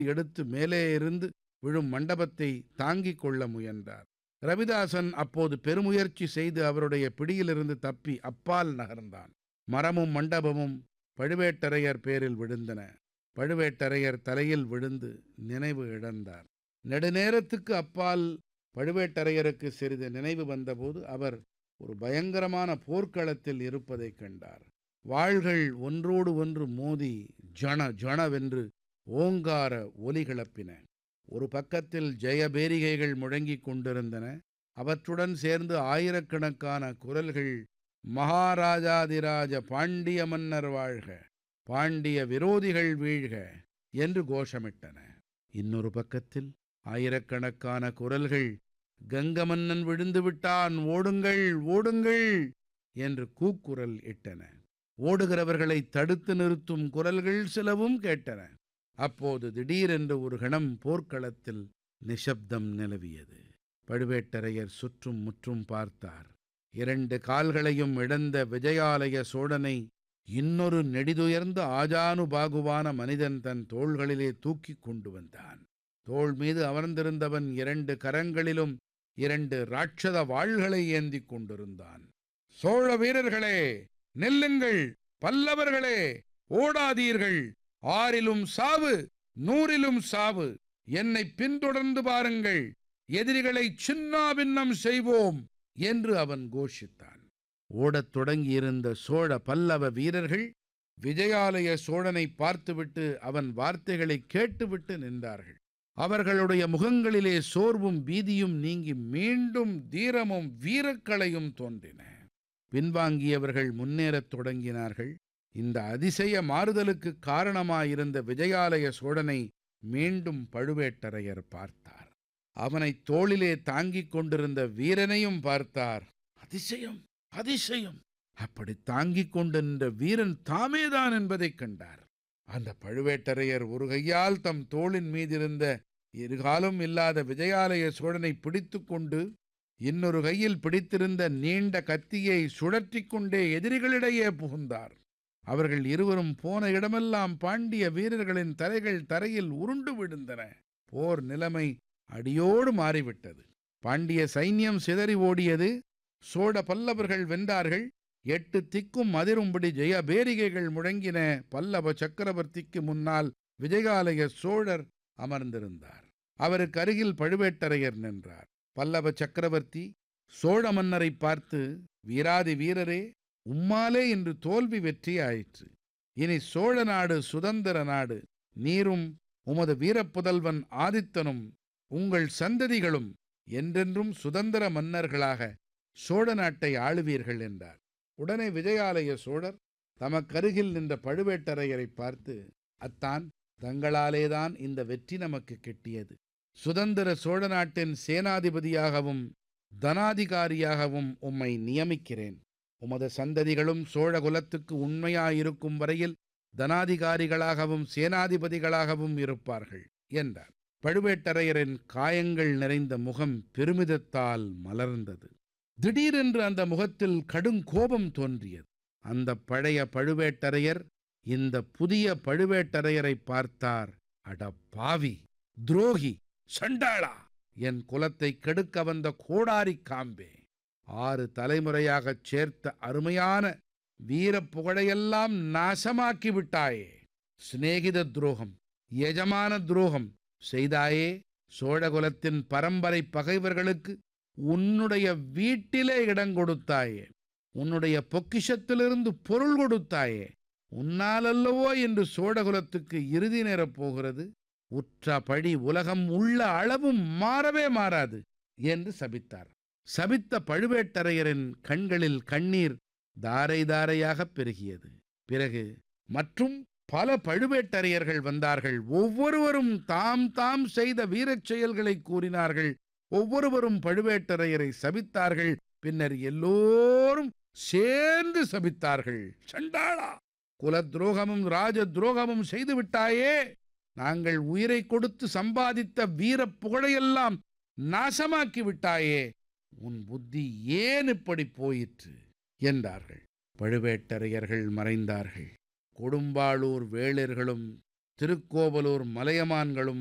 எடுத்து மேலே இருந்து விழும் மண்டபத்தை தாங்கிக் கொள்ள முயன்றார் ரவிதாசன் அப்போது பெருமுயற்சி செய்து அவருடைய பிடியிலிருந்து தப்பி அப்பால் நகர்ந்தான் மரமும் மண்டபமும் பழுவேட்டரையர் பேரில் விழுந்தன பழுவேட்டரையர் தலையில் விழுந்து நினைவு இழந்தார் நெடுநேரத்துக்கு அப்பால் பழுவேட்டரையருக்கு சிறிது நினைவு வந்தபோது அவர் ஒரு பயங்கரமான போர்க்களத்தில் இருப்பதைக் கண்டார் வாள்கள் ஒன்றோடு ஒன்று மோதி ஜன ஜனவென்று ஓங்கார ஒலி கிளப்பின ஒரு பக்கத்தில் ஜெயபேரிகைகள் முழங்கிக் கொண்டிருந்தன அவற்றுடன் சேர்ந்து ஆயிரக்கணக்கான குரல்கள் மகாராஜாதிராஜ பாண்டிய மன்னர் வாழ்க பாண்டிய விரோதிகள் வீழ்க என்று கோஷமிட்டன இன்னொரு பக்கத்தில் ஆயிரக்கணக்கான குரல்கள் கங்க மன்னன் விழுந்து விட்டான் ஓடுங்கள் ஓடுங்கள் என்று கூக்குரல் இட்டன ஓடுகிறவர்களை தடுத்து நிறுத்தும் குரல்கள் சிலவும் கேட்டன அப்போது திடீரென்று ஒரு கணம் போர்க்களத்தில் நிசப்தம் நிலவியது பழுவேட்டரையர் சுற்றும் முற்றும் பார்த்தார் இரண்டு கால்களையும் இழந்த விஜயாலய சோழனை இன்னொரு நெடிதுயர்ந்த ஆஜானுபாகுவான மனிதன் தன் தோள்களிலே தூக்கிக் கொண்டு வந்தான் தோள் மீது அமர்ந்திருந்தவன் இரண்டு கரங்களிலும் இரண்டு ராட்சத வாள்களை ஏந்திக் கொண்டிருந்தான் சோழ வீரர்களே நெல்லுங்கள் பல்லவர்களே ஓடாதீர்கள் ஆறிலும் சாவு நூறிலும் சாவு என்னை பின்தொடர்ந்து பாருங்கள் எதிரிகளை சின்னாபின்னம் செய்வோம் என்று அவன் கோஷித்தான் ஓடத் தொடங்கியிருந்த சோழ பல்லவ வீரர்கள் விஜயாலய சோழனை பார்த்துவிட்டு அவன் வார்த்தைகளை கேட்டுவிட்டு நின்றார்கள் அவர்களுடைய முகங்களிலே சோர்வும் பீதியும் நீங்கி மீண்டும் தீரமும் வீரக்களையும் தோன்றின பின்வாங்கியவர்கள் முன்னேறத் தொடங்கினார்கள் இந்த அதிசய மாறுதலுக்கு காரணமாயிருந்த விஜயாலய சோழனை மீண்டும் பழுவேட்டரையர் பார்த்தார் அவனை தோளிலே தாங்கிக் கொண்டிருந்த வீரனையும் பார்த்தார் அதிசயம் அதிசயம் அப்படி தாங்கிக் கொண்டிருந்த வீரன் தாமேதான் என்பதைக் கண்டார் அந்த பழுவேட்டரையர் ஒரு கையால் தம் தோளின் மீதிருந்த இருகாலும் இல்லாத விஜயாலய சோழனை பிடித்துக் கொண்டு இன்னொரு கையில் பிடித்திருந்த நீண்ட கத்தியை சுழற்றிக் கொண்டே எதிரிகளிடையே புகுந்தார் அவர்கள் இருவரும் போன இடமெல்லாம் பாண்டிய வீரர்களின் தலைகள் தரையில் உருண்டு விழுந்தன போர் நிலைமை அடியோடு மாறிவிட்டது பாண்டிய சைன்யம் சிதறி ஓடியது சோழ பல்லவர்கள் வென்றார்கள் எட்டு திக்கும் அதிரும்படி ஜெய பேரிகைகள் முழங்கின பல்லவ சக்கரவர்த்திக்கு முன்னால் விஜயாலய சோழர் அமர்ந்திருந்தார் அவருக்கு அருகில் பழுவேட்டரையர் நின்றார் பல்லவ சக்கரவர்த்தி சோழ மன்னரை பார்த்து வீராதி வீரரே உம்மாலே இன்று தோல்வி வெற்றி ஆயிற்று இனி சோழ நாடு சுதந்திர நாடு நீரும் உமது வீரப்புதல்வன் ஆதித்தனும் உங்கள் சந்ததிகளும் என்றென்றும் சுதந்திர மன்னர்களாக சோழ நாட்டை ஆளுவீர்கள் என்றார் உடனே விஜயாலய சோழர் தமக்கருகில் நின்ற பழுவேட்டரையரை பார்த்து அத்தான் தங்களாலேதான் இந்த வெற்றி நமக்கு கிட்டியது சுதந்திர சோழ நாட்டின் சேனாதிபதியாகவும் தனாதிகாரியாகவும் உம்மை நியமிக்கிறேன் உமது சந்ததிகளும் சோழ குலத்துக்கு உண்மையாயிருக்கும் வரையில் தனாதிகாரிகளாகவும் சேனாதிபதிகளாகவும் இருப்பார்கள் என்றார் பழுவேட்டரையரின் காயங்கள் நிறைந்த முகம் பெருமிதத்தால் மலர்ந்தது திடீரென்று அந்த முகத்தில் கடுங்கோபம் தோன்றியது அந்த பழைய பழுவேட்டரையர் இந்த புதிய பழுவேட்டரையரை பார்த்தார் அட பாவி துரோகி சண்டாளா என் குலத்தை கெடுக்க வந்த கோடாரி காம்பே ஆறு தலைமுறையாகச் சேர்த்த அருமையான வீரப் புகழையெல்லாம் நாசமாக்கி விட்டாயே சிநேகித துரோகம் எஜமான துரோகம் செய்தாயே சோழகுலத்தின் பரம்பரை பகைவர்களுக்கு உன்னுடைய வீட்டிலே இடம் கொடுத்தாயே உன்னுடைய பொக்கிஷத்திலிருந்து பொருள் கொடுத்தாயே உன்னாலல்லவோ என்று சோழகுலத்துக்கு இறுதி நேரப் போகிறது உற்ற பழி உலகம் உள்ள அளவும் மாறவே மாறாது என்று சபித்தார் சபித்த பழுவேட்டரையரின் கண்களில் கண்ணீர் தாரை தாரையாகப் பெருகியது பிறகு மற்றும் பல பழுவேட்டரையர்கள் வந்தார்கள் ஒவ்வொருவரும் தாம் தாம் செய்த வீரச் செயல்களை கூறினார்கள் ஒவ்வொருவரும் பழுவேட்டரையரை சபித்தார்கள் பின்னர் எல்லோரும் சேர்ந்து சபித்தார்கள் சண்டாளா குல துரோகமும் ராஜ துரோகமும் செய்து விட்டாயே நாங்கள் உயிரை கொடுத்து சம்பாதித்த வீரப் புகழையெல்லாம் நாசமாக்கி விட்டாயே உன் புத்தி ஏன் இப்படி போயிற்று என்றார்கள் பழுவேட்டரையர்கள் மறைந்தார்கள் கொடும்பாளூர் வேளிர்களும் திருக்கோவலூர் மலையமான்களும்